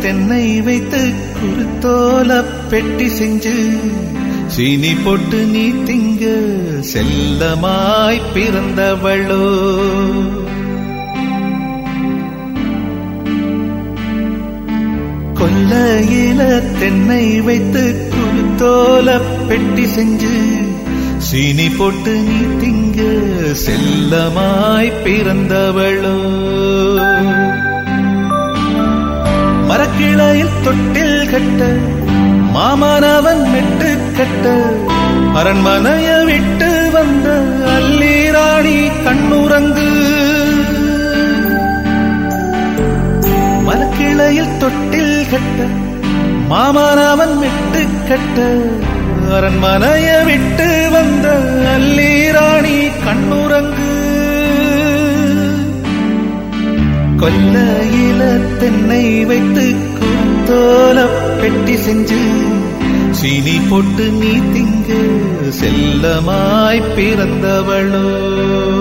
தென்னை வைத்து குருத்தோல பெட்டி செஞ்சு சீனி போட்டு நீ திங்க செல்லமாய் பிறந்தவளோ கொல்லையில தென்னை வைத்து குருத்தோல பெட்டி செஞ்சு சீனி போட்டு நீ திங்க செல்லமாய் பிறந்தவளோ மரக்கிளையில் தொட்டில் கட்ட மாமனவன் மெட்டு கட்ட அரண்மனைய விட்டு வந்த அல்லீராணி கண்ணுறங்கு மரக்கிளையில் தொட்டில் கட்ட மாமனவன் மெட்டு கட்ட அரண்மனைய விட்டு வந்த அல்லீராணி கண்ணுறங்கு கொல்லையில தென்னை வைத்து குத்தோல பெட்டி செஞ்சு சீனி போட்டு நீ திங்க செல்லமாய் பிறந்தவளோ